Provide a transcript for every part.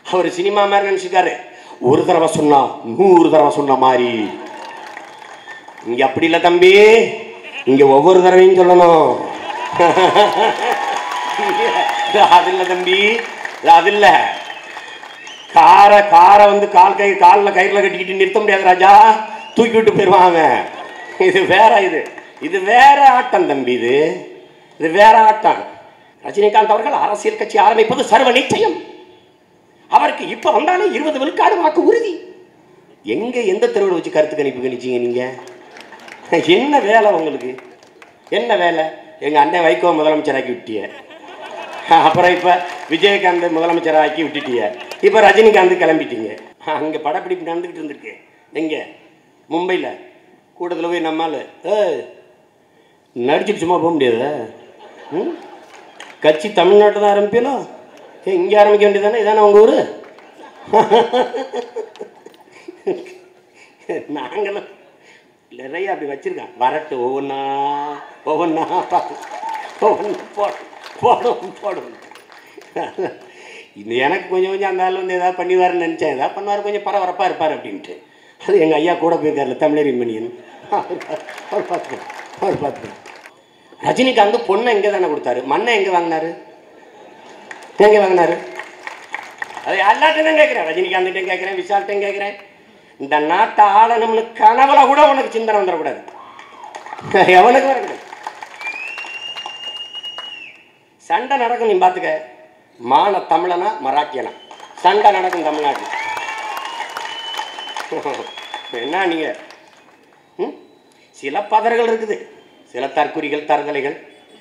அவர் cinema மாதிரி நினைச்சிருக்காரு ஒரு தடவை சொன்னா நூறு தடவை சொன்ன மாதிரி இங்க அப்படி இல்லை தம்பி இங்க ஒவ்வொரு தடவையும் சொல்லணும் அது இல்லை தம்பி அது இல்லை காரை காரை வந்து கால் கை காலில் கயிறில் கட்டிக்கிட்டு நிறுத்த முடியாது ராஜா தூக்கி விட்டு போயிடுவான் அவன் இது வேற இது இது வேற ஆட்டம் தம்பி இது இது வேற ஆட்டம் ரஜினிகாந்த் அவர்கள் அரசியல் கட்சி ஆரம்பிப்பது சர்வ நிச்சயம் அவருக்கு இப்ப வந்தாலும் இருபது விழுக்காடு வாக்கு உறுதி எங்க எந்த தெருவில் வச்சு கருத்து கணிப்பு கணிச்சீங்க நீங்க என்ன வேலை உங்களுக்கு என்ன வேலை எங்க அண்ணன் வைகோ முதலமைச்சராக்கி விட்டிய அப்புறம் இப்ப விஜயகாந்த் முதலமைச்சராக்கி விட்டுட்டிய இப்ப ரஜினிகாந்த் கிளம்பிட்டீங்க அங்க படப்பிடிப்பு நடந்துகிட்டு இருந்திருக்கு எங்க மும்பையில் கூட்டத்தில் போய் நம்மால் ஏய் நடிச்சுட்டு சும்மா போக முடியாதா ம் கட்சி தமிழ்நாட்டில் தான் ஆரம்பிப்பீங்களோ ஏ இங்கே ஆரம்பிக்க வேண்டியதானே இதானே உங்கள் ஊர் நாங்களும் நிறைய அப்படி வச்சிருக்கேன் வரட்டு ஒவ்வொன்றா ஒவ்வொன்றா பார்த்து ஒவ்வொன்றா போடும் போடும் போடும் இது எனக்கு கொஞ்சம் கொஞ்சம் அந்த ஆள் வந்து ஏதாவது பண்ணிவாருன்னு நினச்சேன் ஏதாவது பண்ணுவார் கொஞ்சம் பரபரப்பாக இருப்பார் அப்படின்ட்டு அது எங்கள் ஐயா கூட போயிருக்காருல தமிழறின் மணியன் அவர் பார்த்து அவர் பார்த்து ரஜினிகாந்த் பொண்ணை எங்கே தானே கொடுத்தாரு மண்ணை எங்கே வாங்கினாரு எங்கே வாங்கினாரு அது எல்லாத்தையும் கேட்குறேன் ரஜினிகாந்த்கிட்டையும் கேட்குறேன் விஷால்கிட்டையும் கேட்குறேன் இந்த நாட்டை ஆளணும்னு கனவுல கூட உனக்கு சிந்தனை வந்துடக்கூடாது எவனுக்கு வரக்கூடாது சண்டை நடக்கும் நீ பார்த்துக்க மான தமிழனா மராட்டியனா சண்டை நடக்கும் தமிழ்நாட்டில் என்ன நீங்க ம்? சில பதறுகள் இருக்குது சில தற்குறிகள் தருதலைகள்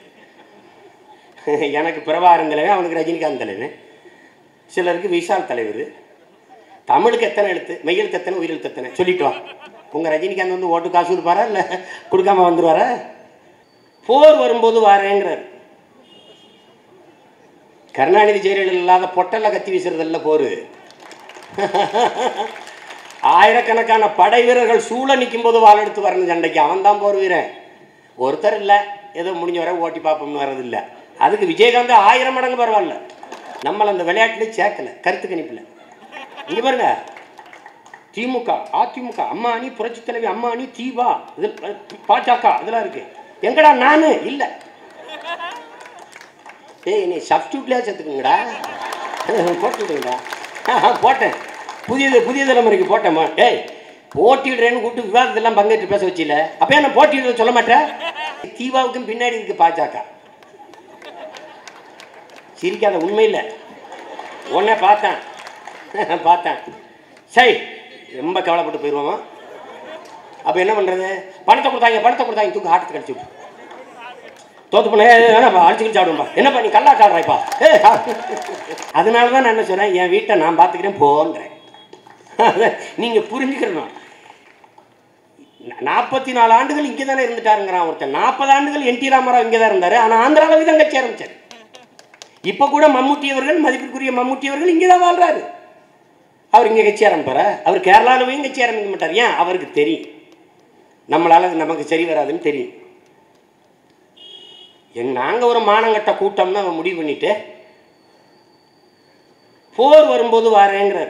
எனக்கு பிரபாகரன் தலைவன் அவனுக்கு ரஜினிகாந்த் தலைவன் சிலருக்கு விஷால் தலைவர் தமிழுக்கு எத்தனை எழுத்து மெய்யெழுத்து எத்தனை உயிரெழுத்து எத்தனை சொல்லிட்டு வா உங்கள் ரஜினிகாந்த் வந்து ஓட்டு காசு கொடுப்பாரா இல்லை கொடுக்காம வந்துருவாரா போர் வரும்போது வாரேங்கிறார் கருணாநிதி ஜெயலலிதா இல்லாத பொட்டல்ல கத்தி வீசுறதல்ல போர் ஆயிரக்கணக்கான படை வீரர்கள் சூழ நிற்கும் போது வாள் எடுத்து வரணும் சண்டைக்கு அவன் தான் போர் வீரன் ஒருத்தர் இல்லை ஏதோ முடிஞ்ச வரை ஓட்டி பார்ப்போம்னு வர்றதில்லை அதுக்கு விஜயகாந்த் ஆயிரம் மடங்கு பரவாயில்ல நம்மளை அந்த விளையாட்டுல சேர்க்கல கருத்து கணிப்பில் இங்க பாருங்க திமுக அதிமுக அம்மா அணி புரட்சி தலைவி அம்மா அணி தீபா இது பாஜக இதெல்லாம் இருக்கு எங்கடா நானு இல்லை ஏய் நீ சப்ஸ்டியூட்லேயே சேர்த்துக்குங்கடா போட்டுவிடுங்கடா போட்டேன் புதியது புதிய தலைமுறைக்கு போட்டேம்மா ஏய் போட்டியிடுறேன்னு கூப்பிட்டு விவாதத்தெல்லாம் பங்கேற்று பேச வச்சில அப்போ நான் போட்டியிட சொல்ல மாட்டேன் தீபாவுக்கும் பின்னாடி இருக்கு பாஜக சிரிக்காத உண்மையில் உடனே பார்த்தேன் பார்த்தேன் சரி ரொம்ப கவலைப்பட்டு போயிடுவோமா அப்போ என்ன பண்ணுறது பணத்தை கொடுத்தாங்க பணத்தை கொடுத்தாங்க தூக்கு ஆட்டத்தை கடிச்சு விட்டு தோத்து போன வேணாப்பா அடிச்சுக்கிட்டு சாப்பிடும்பா என்னப்பா நீ கல்லா சாடுறாய்ப்பா ஏ அதனால தான் நான் என்ன சொன்னேன் என் வீட்டை நான் பார்த்துக்கிறேன் போன்றேன் நீங்கள் புரிஞ்சுக்கிறணும் நாற்பத்தி நாலு ஆண்டுகள் இங்கே தானே இருந்துட்டாருங்கிறான் ஒருத்தன் நாற்பது ஆண்டுகள் என் டி ராமராவ் இங்கே தான் இருந்தார் ஆனால் ஆந்திராவில் தான் கட்சி ஆரம்பிச்சார் இப்போ கூட மம்முட்டி அவர்கள் மதிப்பிற்குரிய மம்முட்டி அவர்கள் இங்கே தான் வாழ்றாரு அவர் இங்கே கட்சி ஆரம்பிப்பாரா அவர் கேரளாவில் போய் கட்சி ஆரம்பிக்க மாட்டார் ஏன் அவருக்கு தெரியும் நம்மளால அது நமக்கு சரி வராதுன்னு தெரியும் எங் நாங்கள் ஒரு மானங்கட்ட கூட்டம்னு அவன் முடிவு பண்ணிட்டு போர் வரும்போது வாரேங்கிறார்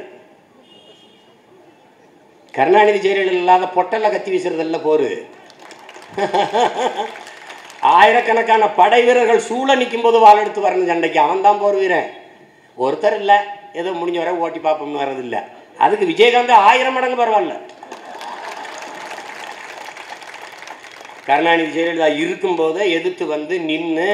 கருணாநிதி ஜெயலலிதா இல்லாத பொட்டல்ல கத்தி வீசுறதல்ல போர் ஆயிரக்கணக்கான படை வீரர்கள் சூழ நிற்கும் போது வாள் எடுத்து வரணும் சண்டைக்கு அவன் தான் போர் வீரன் ஒருத்தர் இல்லை ஏதோ முடிஞ்ச வரை ஓட்டி பார்ப்போம்னு வர்றதில்லை அதுக்கு விஜயகாந்த் ஆயிரம் மடங்கு பரவாயில்ல கருணாநிதி ஜெயலலிதா இருக்கும்போதே எதிர்த்து வந்து நின்று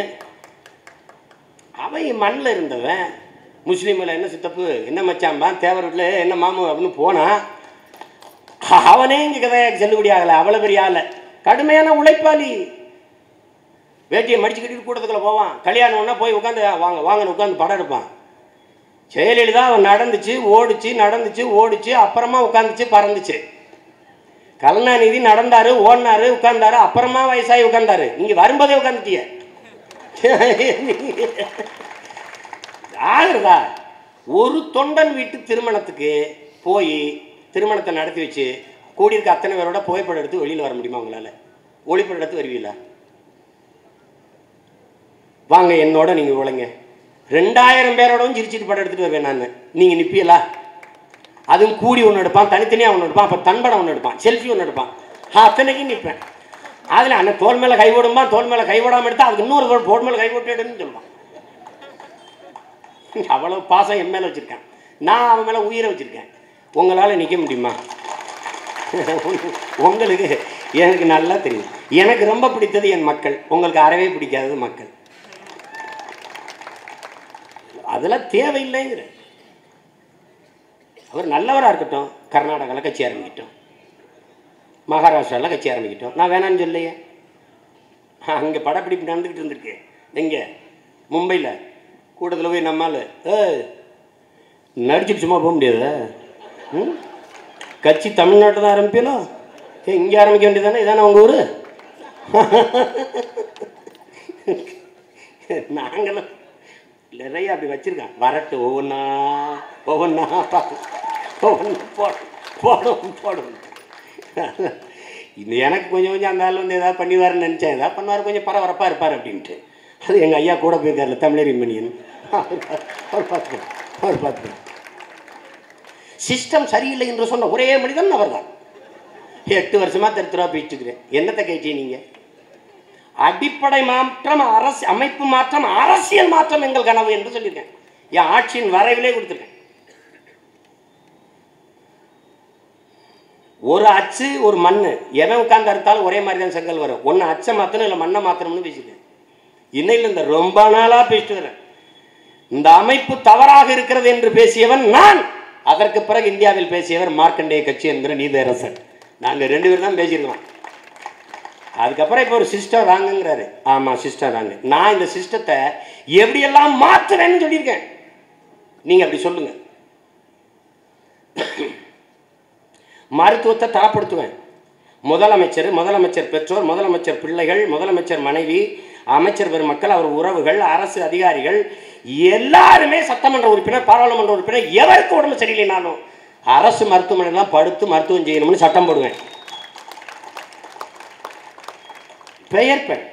அவன் மண்ணில் இருந்தவன் முஸ்லீமில் என்ன சித்தப்பு என்ன மச்சாம்பான் தேவர் வீட்டில் என்ன மாமு அப்படின்னு போனான் அவனே இங்கே கதையாக செல்லுபடி ஆகலை அவ்வளோ பெரிய ஆளை கடுமையான உழைப்பாளி வேட்டியை மடிச்சு கட்டிட்டு கூட்டத்துக்குள்ள போவான் கல்யாணம்னா போய் உட்காந்து வாங்க வாங்கன்னு உட்காந்து படம் எடுப்பான் ஜெயலலிதா அவன் நடந்துச்சு ஓடிச்சு நடந்துச்சு ஓடிச்சு அப்புறமா உட்காந்துச்சு பறந்துச்சு கருணாநிதி நடந்தாரு ஓடினாரு உட்கார்ந்தாரு அப்புறமா வயசாகி உட்கார்ந்தாரு நீங்க வரும்போதே உட்காந்துட்டிய ஆகுறதா ஒரு தொண்டன் வீட்டு திருமணத்துக்கு போய் திருமணத்தை நடத்தி வச்சு கூடியிருக்க அத்தனை பேரோட புகைப்படம் எடுத்து வெளியில் வர முடியுமா உங்களால ஒளிப்படம் எடுத்து வருவீங்களா வாங்க என்னோட நீங்கள் உழைங்க ரெண்டாயிரம் பேரோடவும் சிரிச்சிட்டு படம் எடுத்துட்டு வருவேன் நான் நீங்கள் நிற்பியலா அதுவும் கூடி ஒன்று எடுப்பான் தனித்தனியாக ஒன்று எடுப்பான் அப்போ தன்படம் ஒன்று எடுப்பான் செல்ஃபி ஒன்று எடுப்பான் அத்தனைக்கும் நிற்பேன் அதில் அண்ணன் தோல் மேலே கை போடும்பான் தோல் மேலே கை போடாமல் எடுத்தா அதுக்கு இன்னொரு தோல் தோல் மேலே கை போட்டு எடுன்னு சொல்லுவான் அவ்வளவு பாசம் என் மேலே வச்சுருக்கேன் நான் அவன் மேலே உயிரை வச்சுருக்கேன் உங்களால் நிற்க முடியுமா உங்களுக்கு எனக்கு நல்லா தெரியும் எனக்கு ரொம்ப பிடித்தது என் மக்கள் உங்களுக்கு அறவே பிடிக்காதது மக்கள் அதெல்லாம் தேவையில்லைங்கிற அவர் நல்லவராக இருக்கட்டும் கர்நாடகாவில் கட்சி ஆரம்பிக்கட்டும் மகாராஷ்டிராவில் கட்சி ஆரம்பிக்கட்டும் நான் வேணான்னு சொல்லையே அங்கே படப்பிடிப்பு நடந்துக்கிட்டு இருந்திருக்கு எங்கே மும்பையில் கூட்டத்தில் போய் நம்மால் ஏ நடிச்சுட்டு சும்மா போக முடியாதா ம் கட்சி தமிழ்நாட்டில் தான் ஆரம்பிப்பீங்களோ ஏ இங்கே ஆரம்பிக்க வேண்டியதானே இதானே உங்கள் ஊர் நாங்களும் நிறைய அப்படி வச்சுருக்கேன் வரட்டு ஒவ்வொன்றா ஒவ்வொன்றா ஒவ்வொன்று போடும் போடும் போடும் இது எனக்கு கொஞ்சம் கொஞ்சம் அந்த ஆள் வந்து ஏதாவது பண்ணிவாருன்னு நினச்சேன் ஏதாவது பண்ணுவார் கொஞ்சம் பரபரப்பாக இருப்பார் அப்படின்ட்டு அது எங்கள் ஐயா கூட போயிருக்காருல தமிழறி மணியன் அவர் பார்த்து அவர் பார்த்து சிஸ்டம் சரியில்லை என்று சொன்ன ஒரே மனிதன் அவர் தான் எட்டு வருஷமாக திருத்துறா போயிட்டுருக்கிறேன் என்னத்தை கேட்டீங்க நீங்கள் அடிப்படை மாற்றம் அரசு அமைப்பு மாற்றம் அரசியல் மாற்றம் எங்கள் கனவு என்று சொல்லியிருக்கேன் என் ஆட்சியின் வரைவிலே கொடுத்துருக்கேன் ஒரு அச்சு ஒரு மண் எவன் உட்கார்ந்து அறுத்தாலும் ஒரே மாதிரி தான் செங்கல் வரும் ஒன்று அச்சை மாற்றணும் இல்லை மண்ணை மாற்றணும்னு பேசிக்கிறேன் இன்னையில் இந்த ரொம்ப நாளாக பேசிட்டு வரேன் இந்த அமைப்பு தவறாக இருக்கிறது என்று பேசியவன் நான் அதற்கு பிறகு இந்தியாவில் பேசியவர் மார்க்கண்டேய கட்சி என்கிற நீதியரசன் நாங்கள் ரெண்டு பேரும் தான் பேசியிருக்கோம் அதுக்கப்புறம் இப்போ ஒரு சிஸ்டம் ராங்குங்கிறாரு ஆமாம் சிஸ்டம் ராங்கு நான் இந்த சிஸ்டத்தை எப்படியெல்லாம் மாற்றுவேன்னு சொல்லியிருக்கேன் நீங்கள் அப்படி சொல்லுங்கள் மருத்துவத்தை தரப்படுத்துவேன் முதலமைச்சர் முதலமைச்சர் பெற்றோர் முதலமைச்சர் பிள்ளைகள் முதலமைச்சர் மனைவி அமைச்சர் பெருமக்கள் அவர் உறவுகள் அரசு அதிகாரிகள் எல்லாருமே சட்டமன்ற உறுப்பினர் பாராளுமன்ற உறுப்பினர் எவருக்கு உடம்பு சரியில்லைனாலும் அரசு மருத்துவமனைலாம் படுத்து மருத்துவம் செய்யணும்னு சட்டம் போடுவேன் பெயர் பெண்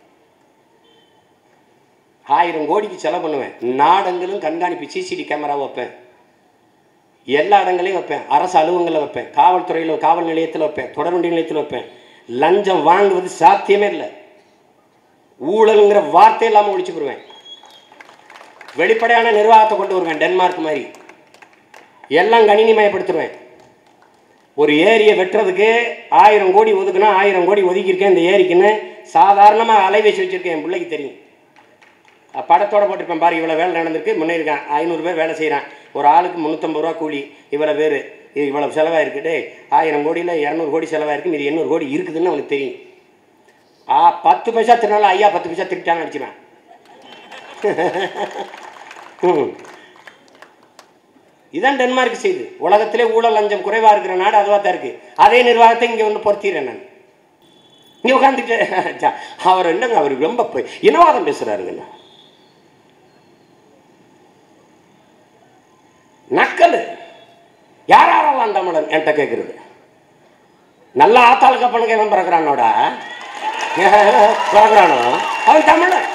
ஆயிரம் கோடிக்கு செலவு பண்ணுவேன் நாடங்களும் கண்காணிப்பு சிசிடி கேமரா வைப்பேன் எல்லா இடங்களையும் வைப்பேன் அரசு அலுவலகங்களில் வைப்பேன் காவல்துறையில் காவல் நிலையத்தில் வைப்பேன் தொடர்வண்டி நிலையத்தில் வைப்பேன் லஞ்சம் வாங்குவது சாத்தியமே இல்லை ஊழலுங்கிற வார்த்தை இல்லாமல் ஒழிச்சு போடுவேன் வெளிப்படையான நிர்வாகத்தை கொண்டு வருவேன் டென்மார்க் மாதிரி எல்லாம் கணினிமயப்படுத்துருவேன் ஒரு ஏரியை வெட்டுறதுக்கு ஆயிரம் கோடி ஒதுக்குனா ஆயிரம் கோடி ஒதுக்கியிருக்கேன் இந்த ஏரிக்குன்னு சாதாரணமாக அலைவேசி வச்சுருக்கேன் என் பிள்ளைக்கு தெரியும் படத்தோட போட்டிருப்பேன் பாரு இவ்வளோ வேலை நடந்திருக்கு முன்னேறிருக்கான் ஐநூறு பேர் வேலை செய்கிறான் ஒரு ஆளுக்கு முந்நூற்றம்பது ரூபா கூலி இவ்வளோ பேர் இது இவ்வளோ செலவாயிருக்கு டே ஆயிரம் கோடியில் இரநூறு கோடி செலவாயிருக்கு இது எண்ணூறு கோடி இருக்குதுன்னு அவனுக்கு தெரியும் ஆ பத்து பைசா திருநாள் ஐயா பத்து பைசா திருட்டான்னு அடிச்சுவேன் ம் இதான் டென்மார்க் செய்து உலகத்திலே ஊழல் லஞ்சம் குறைவாக இருக்கிற நாடு அதுவாக தான் இருக்குது அதே நிர்வாகத்தை இங்கே வந்து பொருத்திடுறேன் நான் இங்கே உட்காந்துட்டு அவர் என்னங்க அவர் ரொம்ப போய் இனவாதம் பேசுகிறாருங்க நக்கல் யார் யாரெல்லாம் தமிழன் என்கிட்ட கேட்குறது நல்ல ஆத்தாளுக்கு அப்பனுக்கு எவன் பிறக்கிறானோட பிறக்கிறானோ அவன் தமிழன்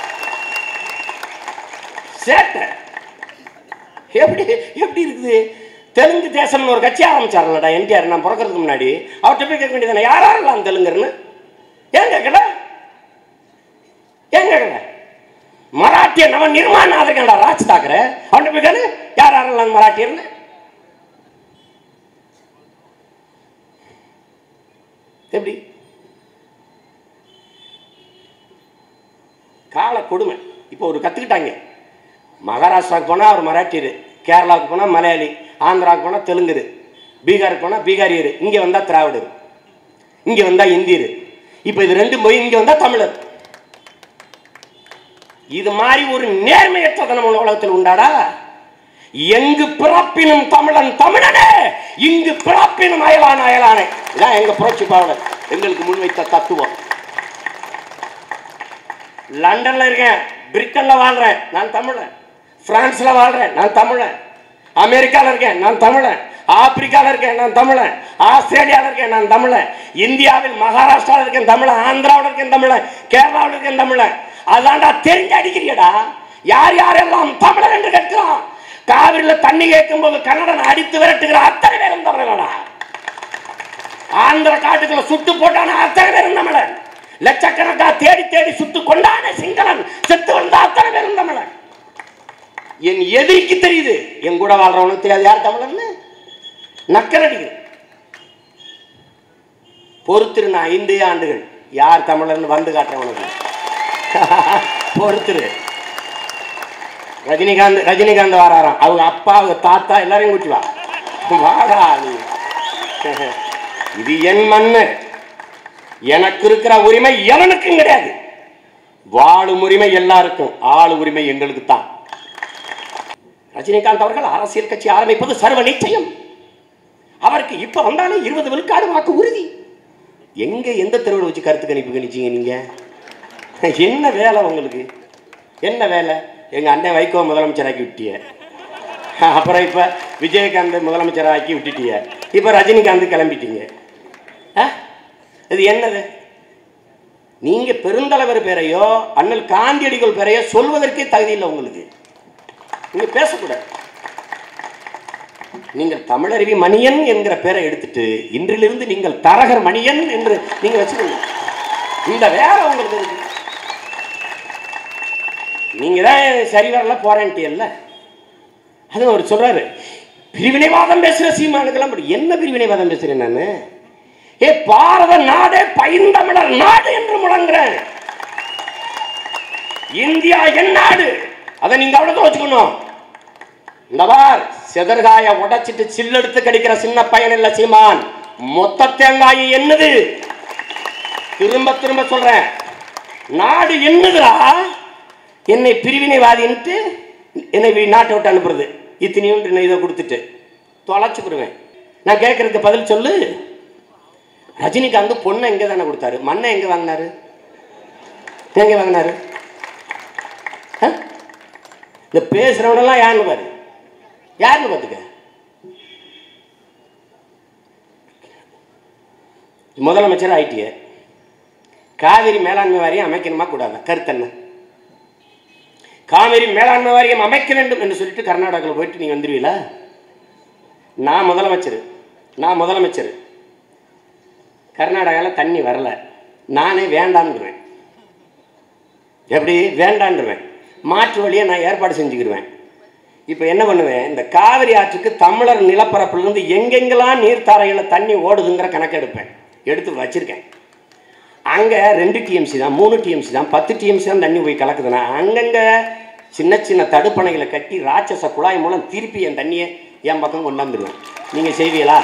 சேட்டை எப்படி எப்படி இருக்குது தெலுங்கு தேசம்னு ஒரு கட்சி ஆரம்பிச்சாருலடா என்டிஆர் நான் பிறக்கிறதுக்கு முன்னாடி அவர்கிட்ட போய் கேட்க வேண்டியதானே யாரெல்லாம் தெலுங்குன்னு ஏன் கேட்கல ஏன் கேட்கல மராட்டிய நவ நிர்மாண ஆதரிக்கா ராஜ் தாக்கரே அவன்கிட்ட போய் கேளு யார் யாரெல்லாம் மராட்டியர்னு எப்படி கால கொடுமை இப்போ ஒரு கற்றுக்கிட்டாங்க மகாராஷ்டிராவுக்கு போனால் அவர் மராட்டியர் கேரளாவுக்கு போனால் மலையாளி ஆந்திராவுக்கு போனால் தெலுங்குரு பீகாருக்கு போனால் பீகாரியர் இங்கே வந்தால் திராவிடர் இங்கே வந்தால் இந்தியர் இப்போ இது ரெண்டும் போய் இங்கே வந்தால் தமிழர் இது மாதிரி ஒரு நேர்மையற்ற நம்ம உலகத்தில் உண்டாடா எங்கு பிறப்பினும் தமிழன் தமிழனே இங்கு பிறப்பினும் அயலான அயலானே இதான் எங்க புரட்சி பாவலர் எங்களுக்கு முன்வைத்த தத்துவம் லண்டன்ல இருக்கேன் பிரிட்டன்ல வாழ்றேன் நான் தமிழன் பிரான்ஸ்ல வாழ்றேன் நான் தமிழன் அமெரிக்கால இருக்கேன் நான் தமிழன் ஆப்பிரிக்கால இருக்கேன் நான் தமிழன் ஆஸ்திரேலியால இருக்கேன் நான் தமிழன் இந்தியாவில் மகாராஷ்டிராவில் இருக்கேன் தமிழன் ஆந்திராவில் இருக்கேன் தமிழன் கேரளாவில் இருக்கேன் தமிழன் அதான்டா தெரிஞ்சு அடிக்கிறியடா யார் யாரெல்லாம் தமிழர் என்று கேட்கிறான் காவிரியில தண்ணி கேட்கும் போது கன்னடன் அடித்து விரட்டுகிற அத்தனை பேரும் தமிழர்களா ஆந்திர காட்டுக்குள்ள சுட்டு போட்டான அத்தனை பேரும் தமிழன் லட்சக்கணக்கா தேடி தேடி சுட்டு கொண்டான சிங்களன் செத்து வந்த அத்தனை பேரும் தமிழன் என் எதிரிக்கு தெரியுது என் கூட வாழ்றவனுக்கு தெரியாது யார் தமிழன்னு நக்கல் அடிக்குது பொறுத்திரு நான் ஐந்தே ஆண்டுகள் யார் தமிழர்னு வந்து காட்டுறவனுக்கு பொறுத்திரு ரஜினிகாந்த் ரஜினிகாந்த் வராராம் அவங்க அப்பா அவங்க தாத்தா எல்லாரையும் கூட்டி வா வாடா நீ இது என் மண்ணு எனக்கு இருக்கிற உரிமை எவனுக்கும் கிடையாது வாழும் உரிமை எல்லாருக்கும் ஆளு உரிமை எங்களுக்கு தான் ரஜினிகாந்த் அவர்கள் அரசியல் கட்சி ஆரம்பிப்பது சர்வ நிச்சயம் அவருக்கு இப்ப வந்தாலே இருபது விழுக்காடு வாக்கு உறுதி எங்க எந்த தெருவில் வச்சு கருத்து கணிப்பு கணிச்சீங்க நீங்க என்ன வேலை உங்களுக்கு என்ன வேலை எங்க அண்ணன் வைகோ முதலமைச்சராக்கி விட்டிய அப்புறம் இப்ப விஜயகாந்த் முதலமைச்சராக்கி விட்டுட்டிய இப்ப ரஜினிகாந்த் கிளம்பிட்டீங்க ஆ? இது என்னது நீங்க பெருந்தலைவர் பேரையோ அண்ணல் காந்தியடிகள் பேரையோ சொல்வதற்கே தகுதி இல்லை உங்களுக்கு நீங்க பேசக்கூடாது நீங்கள் தமிழருவி மணியன் என்கிற பேரை எடுத்துட்டு இன்றிலிருந்து நீங்கள் தரகர் மணியன் என்று நீங்க வச்சுக்கோங்க இந்த வேலை உங்களுக்கு இருக்கு நீங்க தான் சரி வரல போறேன்ட்டியல்ல அது அவர் சொல்றாரு பிரிவினைவாதம் பேசுற சீமானுக்கெல்லாம் படி- என்ன பிரிவினைவாதம் பேசுறேன் நான் ஏ பாரத நாடே பைந்தமிழர் நாடு என்று முழங்குறேன் இந்தியா என் நாடு அதை நீங்க அவ்வளவு வச்சுக்கணும் இந்த பார் செதற்காய உடைச்சிட்டு சில்லெடுத்து கடிக்கிற சின்ன பையன் இல்ல சீமான் மொத்த தேங்காய் என்னது திரும்ப திரும்ப சொல்றேன் நாடு என்னதுடா என்னை பிரிவினைவாதின்ட்டு என்னை வி- நாட்டை விட்டு அனுப்புறது இத்தனையும் இதை கொடுத்துட்டு தொலைச்சுக்கிடுவேன் நான் கேட்கறதுக்கு பதில் சொல்லு ரஜினிகாந்த் பொண்ணை எங்கே தானே கொடுத்தாரு மண்ணை எங்கே வாங்கினாரு எங்கே வாங்கினாரு ஆ? இந்த பேசுறவனெல்லாம் யாருன்னு பாரு யாருன்னு பார்த்துக்க முதலமைச்சர் ஆயிட்டிய காவிரி மேலாண்மை வாரியம் அமைக்கணுமா கூடாதா கருத்து என்ன காவிரி மேலாண்மை வாரியம் அமைக்க வேண்டும் என்று சொல்லிட்டு கர்நாடகாவில் போயிட்டு நீ வந்துருவீங்களா நான் முதலமைச்சர் நான் முதலமைச்சர் கர்நாடகாவில் தண்ணி வரல நானே வேண்டான்றுவேன் எப்படி வேண்டான்றுவேன் மாற்று வழியை நான் ஏற்பாடு செஞ்சுக்கிடுவேன் இப்போ என்ன பண்ணுவேன் இந்த காவிரி ஆற்றுக்கு தமிழர் நிலப்பரப்பிலிருந்து எங்கெங்கெல்லாம் நீர்த்தாரையில் தண்ணி ஓடுதுங்கிற கணக்கு எடுப்பேன் எடுத்து வச்சிருக்கேன் அங்கே ரெண்டு டிஎம்சி தான் மூணு டிஎம்சி தான் பத்து டிஎம்சி தான் தண்ணி போய் கலக்குதுன்னா அங்கங்கே சின்ன சின்ன தடுப்பணைகளை கட்டி ராட்சச குழாய் மூலம் திருப்பி என் தண்ணியை என் பக்கம் கொண்டாந்துருவேன் நீங்கள் செய்வீங்களா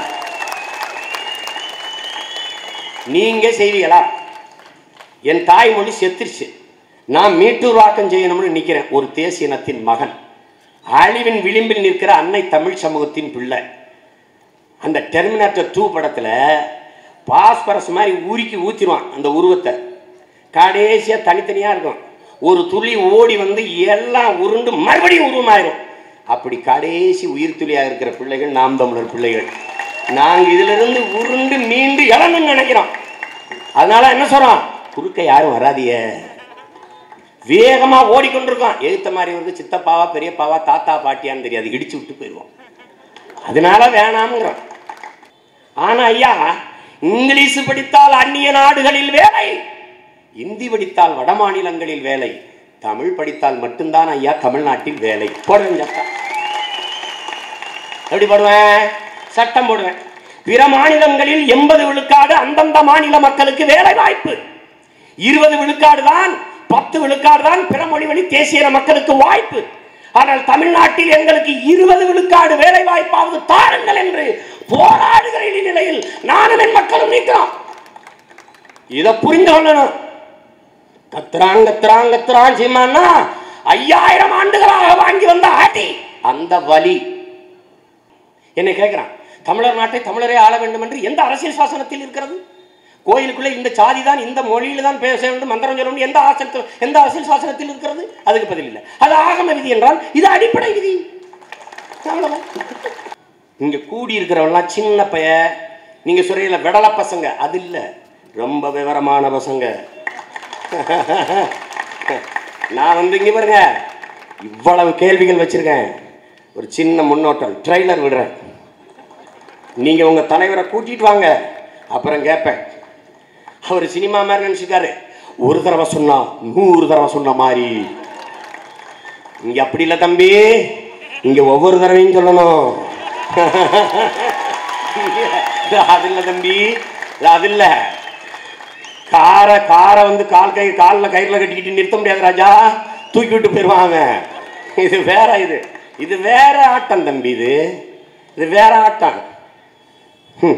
நீங்க செய்வீங்களா என் தாய்மொழி செத்துருச்சு நான் மீட்டூராக்கம் செய்யணும்னு நிற்கிறேன் ஒரு தேசிய இனத்தின் மகன் அழிவின் விளிம்பில் நிற்கிற அன்னை தமிழ் சமூகத்தின் பிள்ளை அந்த டெர்மினேட்டர் டூ படத்தில் பாஸ்பரஸ் மாதிரி உருக்கி ஊற்றிடுவான் அந்த உருவத்தை கடைசியாக தனித்தனியாக இருக்கும் ஒரு துளி ஓடி வந்து எல்லாம் உருண்டு மறுபடியும் உருவமாயிரும் அப்படி கடைசி உயிர் துளியாக இருக்கிற பிள்ளைகள் நாம் தமிழர் பிள்ளைகள் நாங்கள் இதிலிருந்து உருண்டு மீண்டு இழணும்னு நினைக்கிறோம் அதனால என்ன சொல்றோம் குறுக்க யாரும் வராதியே வேகமா ஓடிக்கொண்டிருக்கோம் எழுத்த மாதிரி வந்து சித்தப்பாவா பெரியப்பாவா தாத்தா பாட்டியான்னு தெரியாது இடிச்சு விட்டு போயிடுவோம் அதனால வேணாம்ங்கிறோம் ஆனா ஐயா இங்கிலீஷ் படித்தால் அந்நிய நாடுகளில் வேலை இந்தி படித்தால் வட மாநிலங்களில் வேலை தமிழ் படித்தால் மட்டும்தான் ஐயா தமிழ்நாட்டில் வேலை போடுவேன் சட்டம் எப்படி போடுவேன் சட்டம் போடுவேன் பிற மாநிலங்களில் எண்பது விழுக்காடு அந்தந்த மாநில மக்களுக்கு வேலை வாய்ப்பு இருபது விழுக்காடு தான் பத்து விழுக்காடு தான் பிற மொழி வழி தேசிய இன மக்களுக்கு வாய்ப்பு ஆனால் தமிழ்நாட்டில் எங்களுக்கு இருபது விழுக்காடு வேலை வாய்ப்பாவது தாருங்கள் என்று போராடுகிற நிலையில் நானும் என் மக்களும் நிற்கிறோம் இதை புரிந்து கொள்ளணும் கத்துறான் கத்துறான் கத்துறான் சீமானா ஐயாயிரம் ஆண்டுகளாக வாங்கி வந்த அடி அந்த வலி என்னை கேட்கிறான் தமிழர் நாட்டை தமிழரே ஆள வேண்டும் என்று எந்த அரசியல் சாசனத்தில் இருக்கிறது கோயிலுக்குள்ளே இந்த சாதி தான் இந்த மொழியில தான் பேச வேண்டும் மந்திரம் சொல்ல வேண்டும் எந்த ஆசனத்தில் எந்த அரசியல் சாசனத்தில் இருக்கிறது அதுக்கு பதில் இல்லை அது ஆகம விதி என்றால் இது அடிப்படை விதி அவ்வளவுதான் இங்க கூடி இருக்கிறவன்லாம் சின்ன பைய நீங்க சொல்றீங்கள விடல பசங்க அது இல்ல ரொம்ப விவரமான பசங்க நான் வந்து இங்க பாருங்க இவ்வளவு கேள்விகள் வச்சிருக்கேன் ஒரு சின்ன முன்னோட்டம் ட்ரெய்லர் விடுறேன் நீங்க உங்க தலைவரை கூட்டிட்டு வாங்க அப்புறம் கேட்பேன் அவர் சினிமா மாதிரி நினைச்சிருக்காரு ஒரு தடவை சொன்னா நூறு தடவை சொன்ன மாதிரி இங்க அப்படி இல்லை தம்பி இங்க ஒவ்வொரு தடவையும் சொல்லணும் அது இல்லை தம்பி அது இல்லை காரை காரை வந்து கால் கை காலில் கயிறில் கட்டிக்கிட்டு நிறுத்த முடியாது ராஜா தூக்கி விட்டு போயிடுவான் அவன் இது வேற இது இது வேற ஆட்டம் தம்பி இது இது வேற ஆட்டம் ஹம்.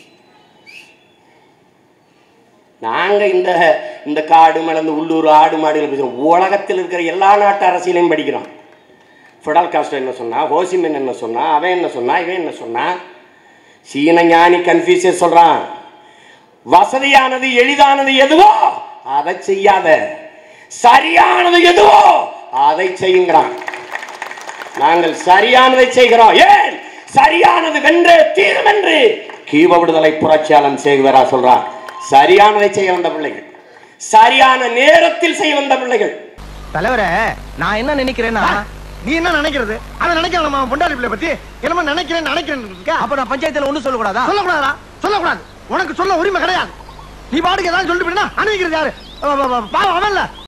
நாங்க இந்த இந்த காடு மேல இந்த உள்ளூர் ஆடு மாடுகள் பேசுறோம் உலகத்தில் இருக்கிற எல்லா நாட்டு அரசியலையும் படிக்கிறோம் ஃபிடல் காஸ்டோ என்ன சொன்னா ஹோசிமென் என்ன சொன்னா அவன் என்ன சொன்னா இவன் என்ன சொன்னா சீன ஞானி கன்ஃபியூசியஸ் சொல்றான் வசதியானது எளிதானது எதுவோ அதை செய்யாத சரியானது எதுவோ அதை செய்யுங்கிறான் நாங்கள் சரியானதை செய்கிறோம் ஏன் சரியானது வென்றே தீரும் என்று கீவ விடுதலை புரட்சியாளன் சேகுவரா சொல்றான் சரியானதை செய்ய வந்த பிள்ளைகள் சரியான நேரத்தில் செய்ய வந்த பிள்ளைகள் தலைவரே நான் என்ன நினைக்கிறேன்னா நீ என்ன நினைக்கிறது அவன் நினைக்கிறான் நம்ம பொண்டாடி பிள்ளை பத்தி என்னமோ நினைக்கிறேன் நினைக்கிறேன் இருக்கா? அப்ப நான் பஞ்சாயத்துல ஒண்ணு சொல்லக்கூடாதா சொல்லக்கூடாதா சொல்லக்கூடாது உனக்கு சொல்ல உரிமை கிடையாது நீ பாட்டுக்கு ஏதாவது சொல்லிட்டு போயினா அனுப்பிக்கிறது யாரு அவ- அவ- அவ- பாவம் அவன்ல